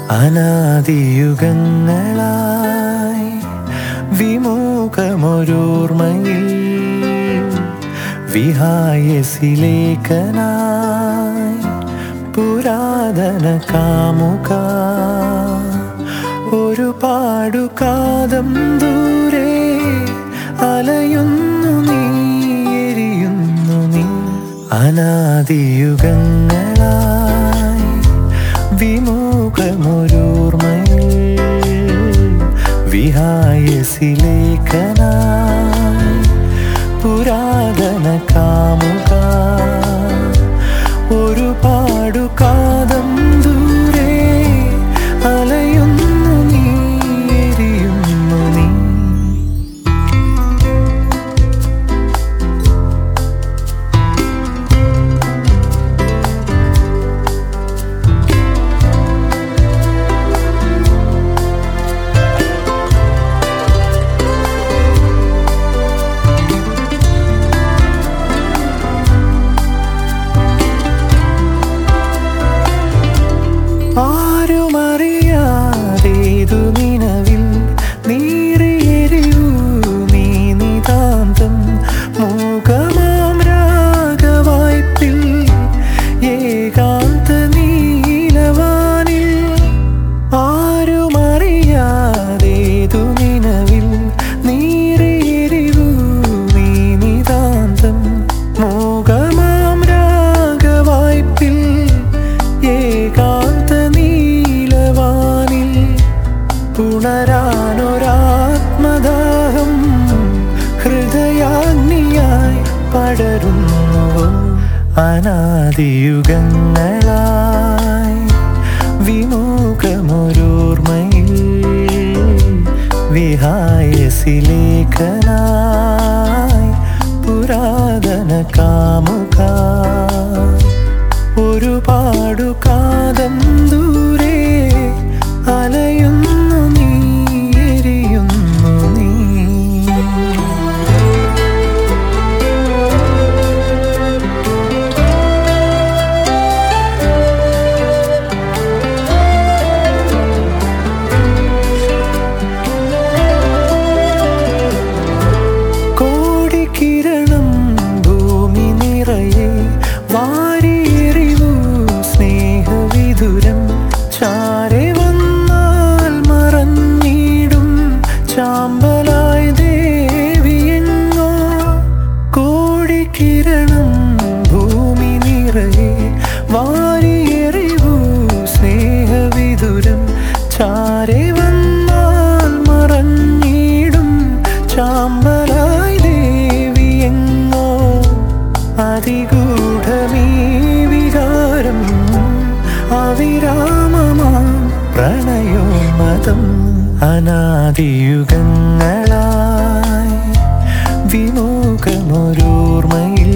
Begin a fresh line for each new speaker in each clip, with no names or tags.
അനാദിയുഗങ്ങളായി വിമുഖമൊരോർമ്മയിൽ വിഹായസിലേക്കനായി പുരാതന കാമുക ഒരു പാടുകാതം ദൂരെ അലയുന്നു നീ എരിയുന്നു നീ അനാദിയുഗങ്ങളായി വിമുഖമൊരോർമ്മയിൽ വിഹായസിലേക്കനായി പുരാതന കാമുക ഒരു പാടുകാതം ദൂരെ അലയുന്നു നീ എരിയുന്നു നീ ആരുമറിയാതേതു നിലവിൽ നീറിയെരിയൂ നീ നിതാന്തം മൂകമാം രാഗവായ്പിൽ ഏകാന്ത നീലവാനിൽ ആരുമറിയാതേതു നിലവിൽ നീറിയെരിയൂ നീ നിതാന്തം മൂകമാം രാഗവായ്പിൽ ഏകാന്ത നീലവാനിൽ പുണരാനൊരാത്മദാഹം ഹൃദയാഗ്നിയായി പടരുന്നുവോ അനാദിയുഗങ്ങളായി വിമുഖമൊരോർമ്മയിൽ വിഹായസിലേഖനായി പുരാതന കാമുക ഒരു പാടുകാതം ദൂരെ അലയുന്നു നീ എരിയുന്നു നീ കോടിക്കിരണം ഭൂമി നിറയെ വാരിയെറിവു സ്നേഹവിതുരം ചാരെ വന്നാൽ മറഞ്ഞിടും ചാമ്പലായി ദേവിയെങ്ങോ കോടിക്കിരണം ഭൂമി നിറയെ വാരിയെറിവു സ്നേഹവിതുരം ചാരെ വന്നാൽ മറഞ്ഞിടും ചാമ്പലായി ദേവിയെങ്ങോ അതിഗൂഢമീ വികാരം അവിരാമമാം പ്രണയോമതം അനാദിയുഗങ്ങളായി വിമുഖമൊരോർമ്മയിൽ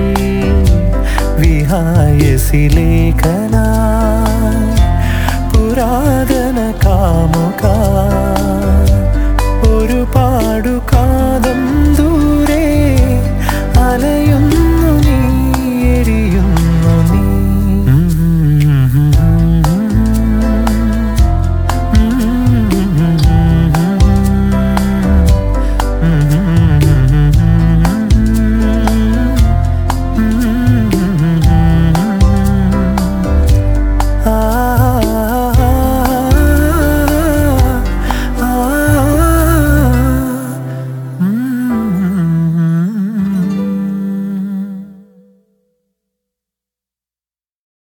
വിഹായസിലേഖനായി പുരാതന കാമുക ഒരു പാടുകാതം ദൂരെ അലയുന്നു